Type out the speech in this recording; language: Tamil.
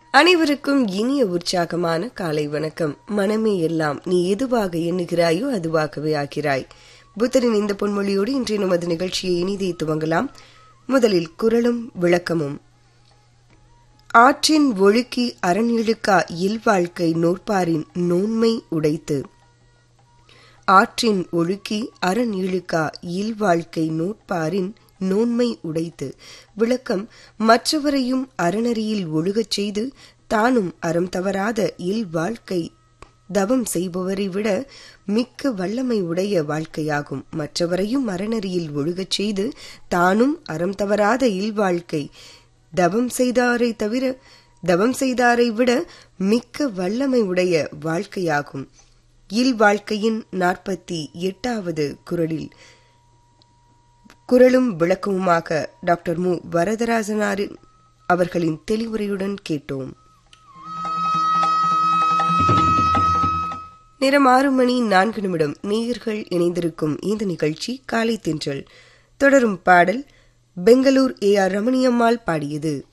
அனைவருக்கும் இனிய உற்சாகமான காலை வணக்கம் மனமே எல்லாம் நீ எதுவாக எண்ணுகிறாயோ அதுவாகவே ஆகிறாய் புத்தரின் இந்த பொன்மொழியோடு இன்றைய நமது நிகழ்ச்சியை இனிதே துவங்கலாம் முதலில் குரலும் விளக்கமும் ஆற்றின் ஒழுக்கி அரணிழுக்கா இல்வாழ்க்கை நோற்பாரின் நோன்மை உடைத்து ஆற்றின் ஒழுக்கி அரண் இழுக்கா இல்வாழ்க்கை நோட்பாரின் நோன்மை உடைத்து விளக்கம் மற்றவரையும் அறநறியில் ஒழுகச் செய்து தானும் அறம் தவறாத இல் வாழ்க்கை தவம் செய்பவரை விட மிக்க வல்லமை உடைய வாழ்க்கையாகும் மற்றவரையும் அறநறியில் ஒழுகச் செய்து தானும் அறம் தவறாத இல்வாழ்க்கை தவம் செய்தாரை தவிர தவம் செய்தாரை விட மிக்க வல்லமை உடைய வாழ்க்கையாகும் இல் வாழ்க்கையின் நாற்பத்தி எட்டாவது குரலில் குரலும் விளக்கமுமாக டாக்டர் மு வரதராஜனாரின் அவர்களின் தெளிவுரையுடன் கேட்டோம் நேரம் ஆறு மணி நான்கு நிமிடம் நேயர்கள் இணைந்திருக்கும் இந்த நிகழ்ச்சி காலை தென்றல் தொடரும் பாடல் பெங்களூர் ஏ ஆர் ரமணியம்மாள் பாடியது